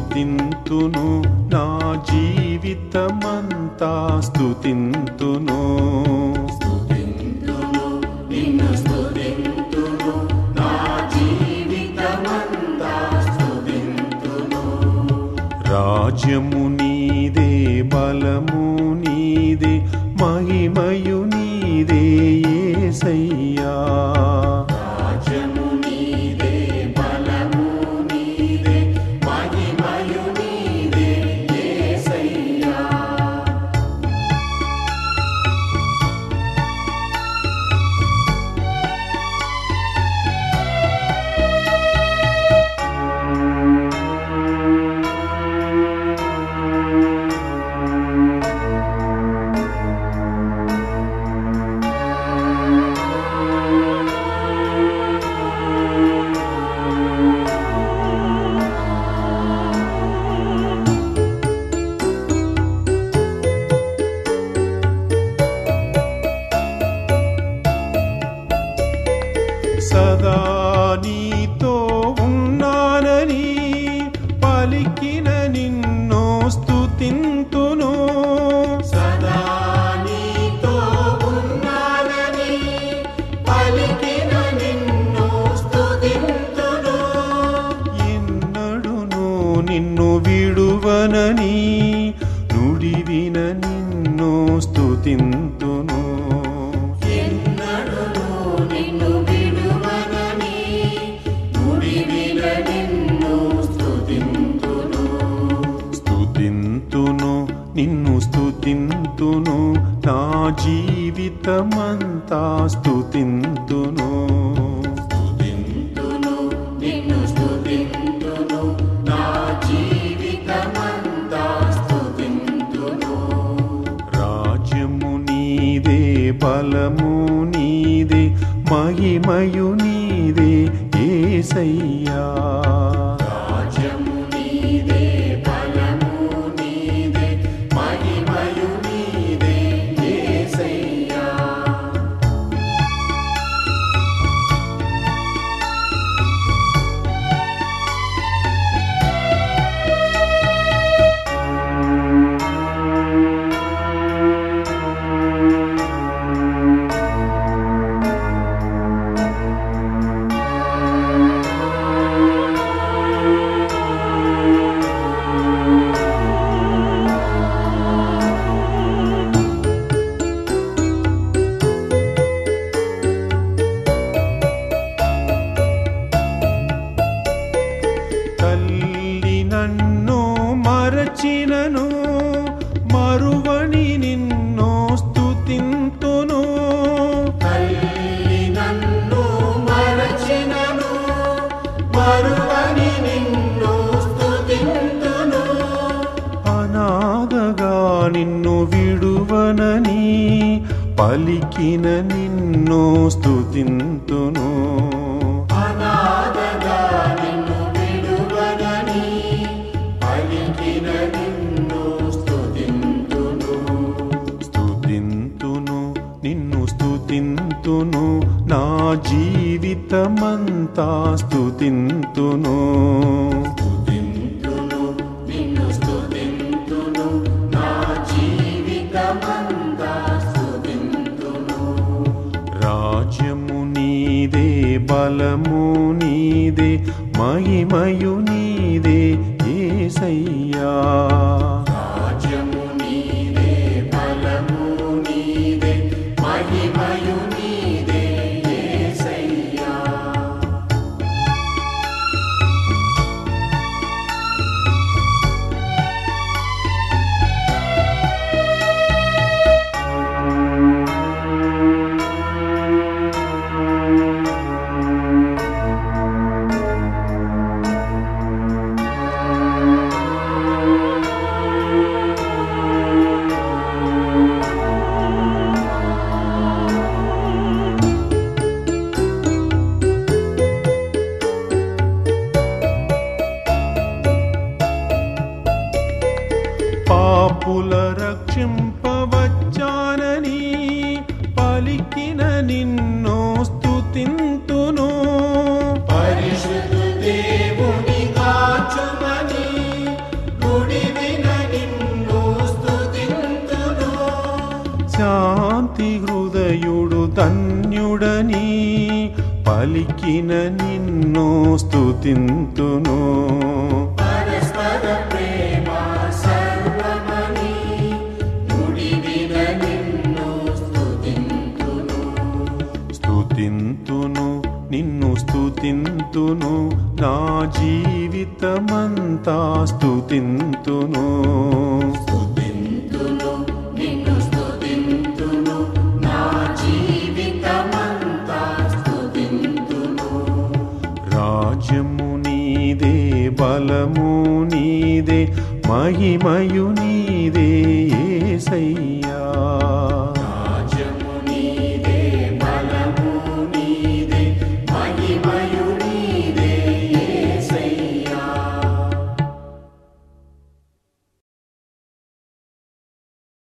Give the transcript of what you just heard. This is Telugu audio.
స్తుతింతును నా జీవితమంతా స్తుతింతును రాజ్యము నీదే బలము నీదే మహిమయు నీదే యేసయ్యా సదా నీతో ఉన్నానని పలికిన నిన్నో స్తుతింతును సదా నీతో ఉన్నానని పలికిన నిన్ను స్తుతింతును ఎన్నడును నిన్ను విడువనని నుడివిన నిన్ను స్తుతింతును ఎన్నడును నిన్ను విడువనని నుడివిన నిన్ను స్తుతింతును స్తుతింతును నిన్ను స్తుతింతును నా జీవితమంతా స్తుతింతును స్తుతింతును నిన్ను స్తుతింతును నా జీవితమంతా స్తుతింతును రాజ్యము నీదే బలము నీదే మహిమయు నీదే ఏసయ్యా రాజ్యము నీదే బలము నీదే మహిమయు నీదే యేసయ్యా తల్లి నన్ను మరచినను మరువని నిన్నో స్తుతింతును తల్లి నన్ను మరచినను మరువని నిన్ను స్తుతింతును అనాథగా నిన్ను విడువనని పలికిన నిన్ను స్తుతింతును అనాథగా నిన్ను విడువనని పలికిన నిన్ను స్తుతింతును స్తుతింతును నిన్ను స్తుతింతును నా జీవితమంతా స్తుతింతును స్తుతింతును నిన్ను స్తుతింతును నా జీవితమంతా స్తుతింతును రాజ్యము నీదే బలము నీదే మహిమయు నీదే ఏసయ్యా రాజ్యము నీదే బలము నీదే మహిమయు నీదే యేసయ్యా శాంతి హృదయుడు ధన్యుడని పలికిన నిన్ను స్తుతింతును పరస్పర ప్రేమ సర్వమని నుడివిన నిన్ను స్తుతింతును స్తుతింతును నిన్ను స్తుతింతును నా జీవితమంతా స్తుతింతును స్తుతింతును నిన్ను స్తుతింతును నా జీవితమంతా స్తుతింతును రాజ్యము నీదే బలము నీదే మహిమయు నీదే యేసయ్యా